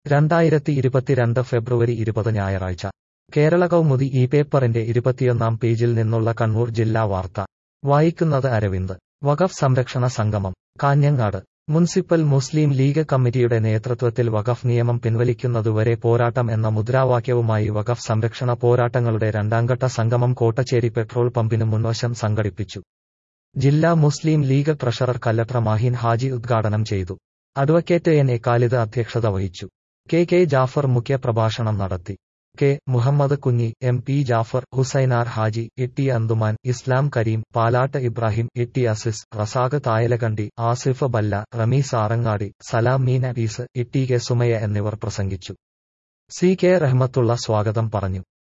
രണ്ടായിരത്തി ഇരുപത്തിരണ്ട് ഫെബ്രുവരി ഇരുപത് ഞായറാഴ്ച കേരള കൗമുദി ഈ പേപ്പറിന്റെ ഇരുപത്തിയൊന്നാം പേജിൽ നിന്നുള്ള കണ്ണൂർ ജില്ലാ വാർത്ത വായിക്കുന്നത് അരവിന്ദ് വഖഫ് സംരക്ഷണ സംഗമം കാഞ്ഞങ്ങാട് മുനിസിപ്പൽ മുസ്ലിം ലീഗ് കമ്മിറ്റിയുടെ നേതൃത്വത്തിൽ വഖഫ് നിയമം പിൻവലിക്കുന്നതുവരെ പോരാട്ടം എന്ന മുദ്രാവാക്യവുമായി വഖഫ് സംരക്ഷണ പോരാട്ടങ്ങളുടെ രണ്ടാംഘട്ട സംഗമം കോട്ടച്ചേരി പെട്രോൾ പമ്പിന് മുൻവശം സംഘടിപ്പിച്ചു ജില്ലാ മുസ്ലിം ലീഗ് ട്രഷറർ കല്ലട്ര മാഹിൻ ഹാജി ഉദ്ഘാടനം ചെയ്തു അഡ്വക്കേറ്റ് എൻ എ കാലിദ് അധ്യക്ഷത വഹിച്ചു കെ കെ ജാഫർ മുഖ്യ പ്രഭാഷണം നടത്തി K Muhammad Kunhi M P Jafar Husainar Haji Itti Anthuman Islam Karim Palatt Ibrahim Itti Aziz Razak Thayalakandi Asif Balla Ramees Arangadi Salam മീൻ അബീസ് ഇട്ടി കെ സുമയ എന്നിവർ പ്രസംഗിച്ചു സി കെ റഹ്മത്തുള്ള സ്വാഗതം പറഞ്ഞു